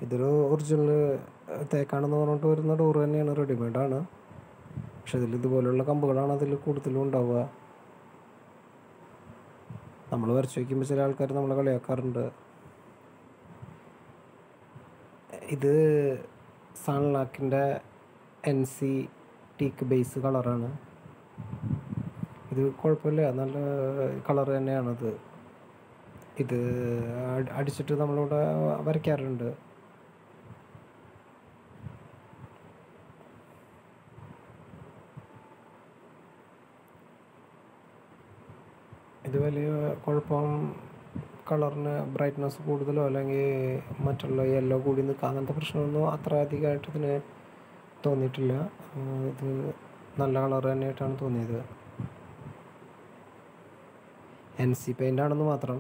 ഇതൊരു ഒറിജിനൽ തേക്കാണെന്ന് പറഞ്ഞിട്ട് വരുന്ന ഡോറ് തന്നെയാണ് റെഡിമെയ്ഡാണ് പക്ഷെ ഇതിൽ ഇതുപോലെയുള്ള കമ്പുകളാണ് അതിൽ കൂടുതലും ഉണ്ടാവുക നമ്മൾ വരച്ച് വയ്ക്കുമ്പോൾ ചില ആൾക്കാർ നമ്മളെ കളിയാക്കാറുണ്ട് ഇത് സൺലാക്കിൻ്റെ എൻ സി ടീക്ക് ബേസ് കളറാണ് ഇത് കുഴപ്പമില്ല നല്ല കളർ തന്നെയാണത് ഇത് അടി- അടിച്ചിട്ട് നമ്മളിവിടെ വരയ്ക്കാറുണ്ട് ഇത് വലിയ കുഴപ്പം കളറിന് ബ്രൈറ്റ്നസ് കൂടുതലോ അല്ലെങ്കിൽ മറ്റുള്ള യെല്ലോ കൂടി നിൽക്കുക അങ്ങനത്തെ പ്രശ്നമൊന്നും അത്ര അധികമായിട്ട് ഇതിന് തോന്നിയിട്ടില്ല ആ, ഇത് നല്ല കളർ തന്നെയായിട്ടാണ് തോന്നിയത് എൻ സി പെയിൻ്റ് ആണെന്ന് മാത്രം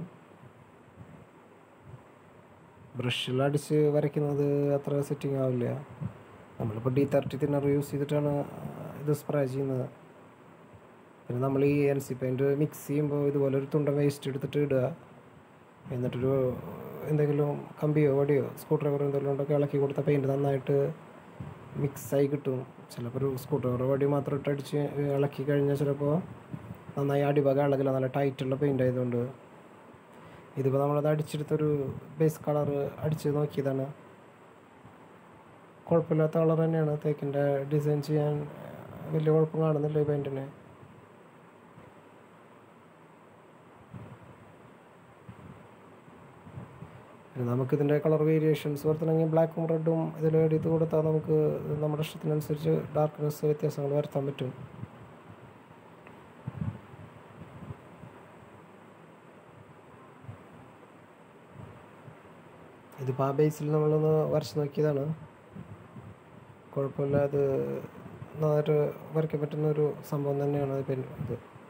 ബ്രഷിൽ അടിച്ച് വരയ്ക്കുന്നത് അത്ര സെറ്റിംഗ് ആവില്ല നമ്മളിപ്പോൾ ഡി തേർട്ടി തിന്നർ യൂസ് ചെയ്തിട്ടാണ് ഇത് സ്പ്രേ ചെയ്യുന്നത് പിന്നെ നമ്മൾ ഈ എൻ സി പെയിൻറ്റ് മിക്സ് ചെയ്യുമ്പോൾ ഇതുപോലെ ഒരു തുണ്ട വേസ്റ്റ് എടുത്തിട്ട് ഇടുക എന്നിട്ടൊരു എന്തെങ്കിലും കമ്പിയോ വടിയോ സ്ക്രൂ ഡ്രൈവർ എന്തെങ്കിലും ഉണ്ടൊക്കെ ഇളക്കി കൊടുത്ത പെയിൻറ്റ് നന്നായിട്ട് മിക്സായി കിട്ടും ചിലപ്പോൾ ഒരു സ്ക്രൂ ഡ്രൈവർ വടി മാത്രം ഇട്ട് അടിച്ച് ഇളക്കി കഴിഞ്ഞാൽ ചിലപ്പോൾ നന്നായി അടിഭാഗം ഇളകില്ല നല്ല ടൈറ്റുള്ള പെയിൻ്റ് ആയതുകൊണ്ട് ഇതിപ്പോൾ നമ്മളത് അടിച്ചെടുത്തൊരു ബേസ് കളർ അടിച്ച് നോക്കിയതാണ് കുഴപ്പമില്ലാത്ത കളർ തന്നെയാണ് തേക്കിൻ്റെ ഡിസൈൻ ചെയ്യാൻ വലിയ കുഴപ്പം കാണുന്നില്ല ഈ പെയിൻറ്റിന് പിന്നെ നമുക്കിതിൻ്റെ കളർ വേരിയേഷൻസ് വരുത്തണമെങ്കിൽ ബ്ലാക്കും റെഡും ഇതിൽ എഡ് ചെയ്ത് കൊടുത്താൽ നമുക്ക് നമ്മുടെ ഇഷ്ടത്തിനനുസരിച്ച് ഡാർക്ക്നെസ് വ്യത്യാസങ്ങൾ വരുത്താൻ പറ്റും ഇതിപ്പോൾ ആ ബേസിൽ നമ്മളൊന്ന് വരച്ച് നോക്കിയതാണ് കുഴപ്പമില്ല അത് നന്നായിട്ട് വരയ്ക്കാൻ പറ്റുന്ന ഒരു സംഭവം തന്നെയാണ് ഇത്